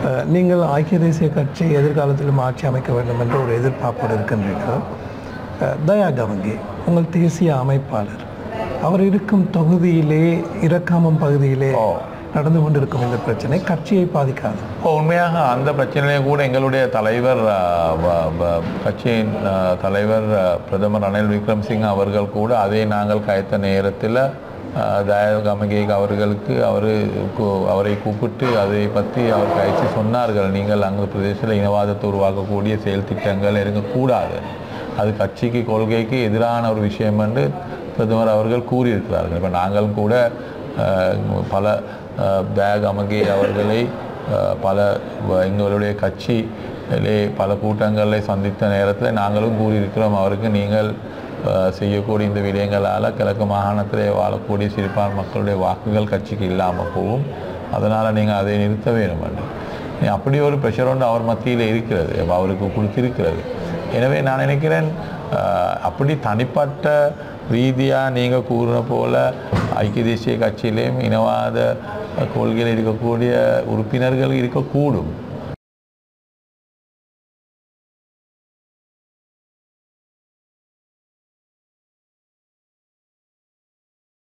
அஹ், நீங்கள் ஐக்கிய தேசிய கட்சி எதிர்காலத்திலும் ஆட்சி அமைக்க வேண்டும் என்ற ஒரு எதிர்பார்ப்போடு இருக்கின்றீர்கள் அஹ், தயா கவங்கி உங்கள் தேசிய அமைப்பாளர் அவர் இருக்கும் தொகுதியிலே இரக்காமம் பகுதியிலே ஓ. நடந்து கொண்டிருக்கும் இந்த பிரச்சனை கட்சியை பாதிக்காது இப்போ உண்மையாக அந்த பிரச்சனையிலே கூட எங்களுடைய தலைவர் ஆ, வ- வ- கட்சியின் ஆ, தலைவர் ஆ, பிரதமர் ரணில் விக்ரம்சிங் அவர்கள் கூட அதை நாங்கள் கயத்த நேரத்தில் தயாகமகே அவர்களுக்கு அவர் அவரை கூப்பிட்டு அதை பற்றி அவர் கழிச்சு சொன்னார்கள் நீங்கள் அங்கு பிரதேசத்தில் இனவாதத்தை உருவாக்கக்கூடிய செயல் திட்டங்கள் இருக்கக்கூடாது அது கட்சிக்கு கொள்கைக்கு எதிரான ஒரு விஷயம் என்று பிரதமர் அவர்கள் கூறியிருக்கிறார்கள் இப்போ நாங்களும் கூட அஹ், பல பேக் அமகே அவர்களை அஹ், பல வ- எங்களுடைய கட்சியிலே பல கூட்டங்களை சந்தித்த நேரத்தில் நாங்களும் கூறியிருக்கிறோம் அவருக்கு நீங்கள் அஹ், செய்யக்கூடிய இந்த விடயங்களால் கிழக்கு மாகாணத்திலே வாழக்கூடிய சிறுபான் மக்களுடைய வாக்குகள் கட்சிக்கு இல்லாமல் போகும் அதனால் நீங்கள் அதை நிறுத்த வேண்டும் என்று அப்படி ஒரு ப்ரெஷர் ஒன்று அவர் மத்தியில் இருக்கிறது அப்ப அவருக்கு கொடுத்திருக்கிறது எனவே நான் நினைக்கிறேன் அஹ், அப்படி தனிப்பட்ட ரீதியாக நீங்கள் கூறின போல ஐக்கிய தேசிய கட்சியிலேயும் இனவாத கொள்கையில் இருக்கக்கூடிய உறுப்பினர்கள் இருக்கக்கூடும்